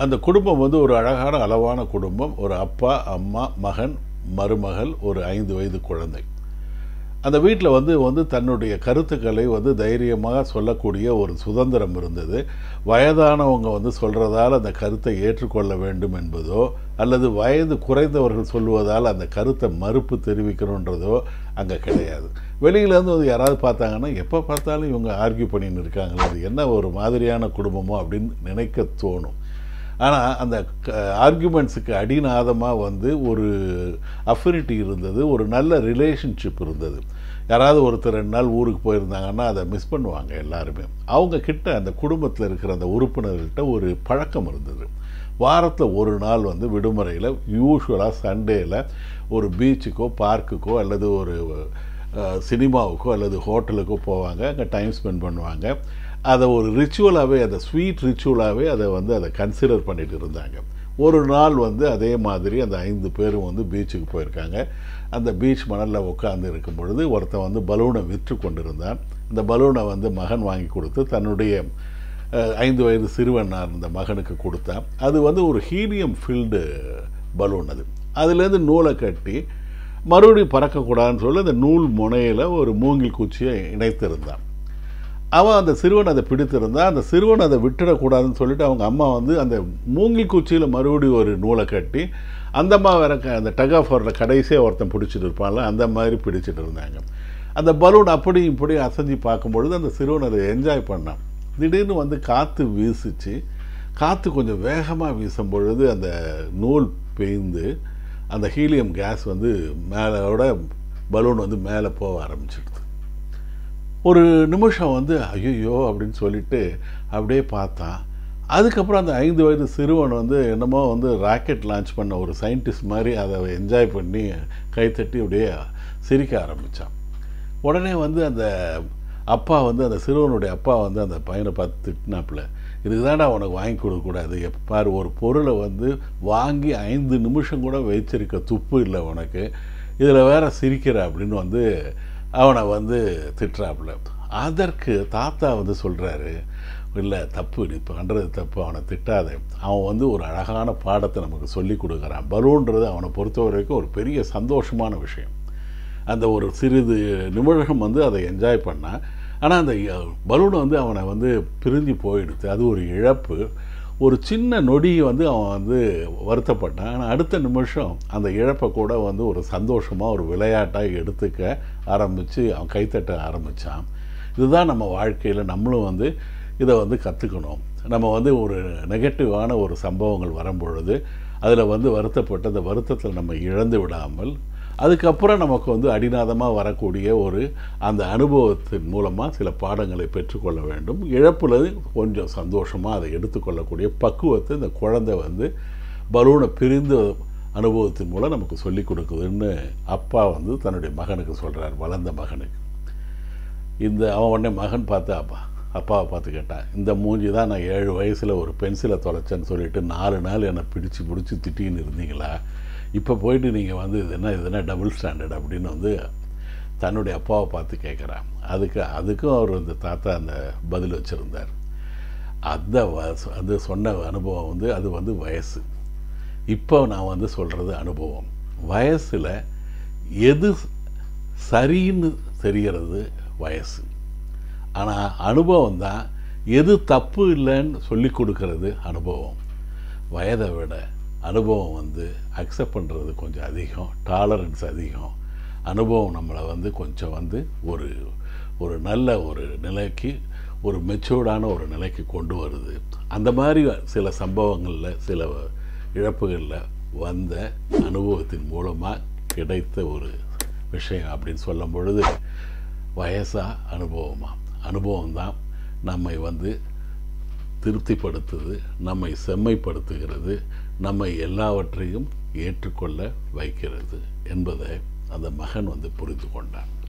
அந்த குடும்பம் வந்து ஒரு அழகான அளவான குடும்பம் ஒரு அப்பா அம்மா மகன் மருமகள் ஒரு ஐந்து வயது குழந்தை அந்த வீட்டில் வந்து வந்து தன்னுடைய கருத்துக்களை வந்து தைரியமாக சொல்லக்கூடிய ஒரு சுதந்திரம் இருந்தது வயதானவங்க வந்து சொல்கிறதால் அந்த கருத்தை ஏற்றுக்கொள்ள வேண்டும் என்பதோ அல்லது வயது குறைந்தவர்கள் சொல்லுவதால் அந்த கருத்தை மறுப்பு தெரிவிக்கணுன்றதோ அங்கே கிடையாது வெளியிலேருந்து வந்து யாராவது பார்த்தாங்கன்னா எப்போ பார்த்தாலும் இவங்க ஆர்கியூ பண்ணின்னு இருக்காங்களே அது என்ன ஒரு மாதிரியான குடும்பமோ அப்படின்னு நினைக்க தோணும் ஆனால் அந்த ஆர்குமெண்ட்ஸுக்கு அடிநாதமாக வந்து ஒரு அஃபினிட்டி இருந்தது ஒரு நல்ல ரிலேஷன்ஷிப் இருந்தது யாராவது ஒருத்தர் ரெண்டு நாள் ஊருக்கு போயிருந்தாங்கன்னா அதை மிஸ் பண்ணுவாங்க எல்லாருமே அவங்க கிட்ட அந்த குடும்பத்தில் இருக்கிற அந்த உறுப்பினர்கிட்ட ஒரு பழக்கம் இருந்தது வாரத்தில் ஒரு நாள் வந்து விடுமுறையில் யூஸ்வலாக சண்டேயில் ஒரு பீச்சுக்கோ பார்க்குக்கோ அல்லது ஒரு அஹ், சினிமாவுக்கோ அல்லது ஹோட்டலுக்கோ போவாங்க அங்கே டைம் ஸ்பெண்ட் பண்ணுவாங்க அதை ஒரு ரிச்சுவலாகவே அதை ஸ்வீட் ரிச்சுவலாகவே அதை வந்து அதை கன்சிடர் பண்ணிட்டு இருந்தாங்க ஒரு நாள் வந்து அதே மாதிரி அந்த ஐந்து பேரும் வந்து பீச்சுக்கு போயிருக்காங்க அந்த பீச் மணலில் உட்காந்து இருக்கும் பொழுது ஒருத்தன் வந்து பலூனை விற்று கொண்டிருந்தான் அந்த பலூனை வந்து மகன் வாங்கி கொடுத்து தன்னுடைய அஹ், ஐந்து வயது சிறுவனாக இருந்த மகனுக்கு கொடுத்தான் அது வந்து ஒரு ஹீலியம் ஃபில்டு பலூன் அது அதுலேருந்து நூலை கட்டி மறுபடியும் பறக்கக்கூடாதுன்னு சொல்லி அந்த நூல் முனையில் ஒரு மூங்கில் குச்சியை இணைத்திருந்தான் அவன் அந்த சிறுவன் அதை பிடித்திருந்தான் அந்த சிறுவன் அதை விட்டுடக்கூடாதுன்னு சொல்லிட்டு அவங்க அம்மா வந்து அந்த மூங்கில் குச்சியில் மறுபடியும் ஒரு நூலை கட்டி அந்த அம்மா வேற க- அந்த டக் ஆஃப் வர்ற கடைசியாக ஒருத்தன் பிடிச்சிட்டு இருப்பான்ல அந்த மாதிரி பிடிச்சிட்டு இருந்தாங்க அந்த பலூன் அப்படி இப்படி அசைஞ்சு பார்க்கும்பொழுது அந்த சிறுவன் அதை என்ஜாய் பண்ணான் திடீர்னு வந்து காற்று வீசுச்சு காற்று கொஞ்சம் வேகமாக வீசும் பொழுது அந்த நூல் பெய்ந்து அந்த ஹீலியம் கேஸ் வந்து மேலோட பலூன் வந்து மேலே போக ஆரம்பிச்சிடுது ஒரு நிமிஷம் வந்து ஐயோ அப்படின்னு சொல்லிட்டு அப்படியே பார்த்தான் அதுக்கப்புறம் அந்த ஐந்து வயது சிறுவன் வந்து என்னமோ வந்து ராக்கெட் லான்ச் பண்ண ஒரு சயின்டிஸ்ட் மாதிரி அதை என்ஜாய் பண்ணி கைத்தட்டி அப்படியே சிரிக்க ஆரம்பித்தான் உடனே வந்து அந்த அப்பா வந்து அந்த சிறுவனுடைய அப்பா வந்து அந்த பையனை பார்த்து திட்டினாப்புல இதுக்கு தான்டா உனக்கு வாங்கி கொடுக்கக்கூடாது எப்ப பாரு ஒரு பொருளை வந்து வாங்கி ஐந்து நிமிஷம் கூட வச்சிருக்க துப்பு இல்லை உனக்கு இதில் வேற சிரிக்கிற அப்படின்னு வந்து அவனை வந்து திட்டுறாப்புல அதற்கு தாத்தா வந்து சொல்கிறாரு இல்லை தப்பு நீ பண்ணுறது தப்பு அவனை திட்டாத அவன் வந்து ஒரு அழகான பாடத்தை நமக்கு சொல்லி கொடுக்குறான் பலூன்றது அவனை பொறுத்த வரைக்கும் ஒரு பெரிய சந்தோஷமான விஷயம் அந்த ஒரு சிறிது நிமிடம் வந்து அதை என்ஜாய் பண்ணான் ஆனால் அந்த பலூனை வந்து அவனை வந்து பிரிஞ்சு போயிடுது அது ஒரு இழப்பு ஒரு சின்ன நொடி வந்து அவன் வந்து வருத்தப்பட்டான் ஆனால் அடுத்த நிமிஷம் அந்த இழப்பை கூட வந்து ஒரு சந்தோஷமாக ஒரு விளையாட்டாக எடுத்துக்க ஆரம்பித்து அவன் கைத்தட்ட ஆரம்பித்தான் இதுதான் நம்ம வாழ்க்கையில் நம்மளும் வந்து இதை வந்து கற்றுக்கணும் நம்ம வந்து ஒரு நெகட்டிவான ஒரு சம்பவங்கள் வரும்பொழுது அதில் வந்து வருத்தப்பட்டு அந்த வருத்தத்தில் நம்ம இழந்து விடாமல் அதுக்கப்புறம் நமக்கு வந்து அடிநாதமாக வரக்கூடிய ஒரு அந்த அனுபவத்தின் மூலமாக சில பாடங்களை பெற்றுக்கொள்ள வேண்டும் இழப்புல கொஞ்சம் சந்தோஷமாக அதை எடுத்துக்கொள்ளக்கூடிய பக்குவத்தை இந்த குழந்தை வந்து பலூனை பிரிந்த அனுபவத்தின் மூலம் நமக்கு சொல்லி கொடுக்குதுன்னு அப்பா வந்து தன்னுடைய மகனுக்கு சொல்கிறார் வளர்ந்த மகனுக்கு இந்த அவன் உடனே மகன் பார்த்து அப்பா அப்பாவை பார்த்து கேட்டான் இந்த மூஞ்சி தான் நான் ஏழு வயசில் ஒரு பென்சிலை தொலைச்சேன்னு சொல்லிட்டு நாலு நாள் என்னை பிடிச்சி பிடிச்சி திட்டின்னு இருந்தீங்களா இப்போ போயிட்டு நீங்கள் வந்து இது என்ன இது என்ன டபுள் ஸ்டாண்டர்ட் அப்படின்னு வந்து தன்னுடைய அப்பாவை பார்த்து கேட்குறான் அதுக்கு அதுக்கும் அவர் இந்த தாத்தா அந்த பதில் வச்சுருந்தார் அந்த வ- அது சொன்ன அனுபவம் வந்து அது வந்து வயசு இப்போ நான் வந்து சொல்கிறது அனுபவம் வயசில் எது சரின்னு தெரிகிறது வயசு ஆனால் அனுபவம் தான் எது தப்பு இல்லைன்னு சொல்லி கொடுக்கறது அனுபவம் வயதை விட அனுபவம் வந்து அக்செப்ட் பண்ணுறது கொஞ்சம் அதிகம் டாலரன்ஸ் அதிகம் அனுபவம் நம்மளை வந்து கொஞ்சம் வந்து ஒரு ஒரு நல்ல ஒரு நிலைக்கு ஒரு மெச்சூர்டான ஒரு நிலைக்கு கொண்டு வருது அந்த மாதிரி சில சம்பவங்களில் சில இழப்புகளில் வந்த அனுபவத்தின் மூலமாக கிடைத்த ஒரு விஷயம் அப்படின்னு சொல்லும் பொழுது வயசா அனுபவமா அனுபவம் தான் நம்மை வந்து திருப்திப்படுத்துது நம்மை செம்மைப்படுத்துகிறது நம்மை எல்லாவற்றையும் ஏற்றுக்கொள்ள வைக்கிறது என்பதை அந்த மகன் வந்து புரிந்து கொண்டான்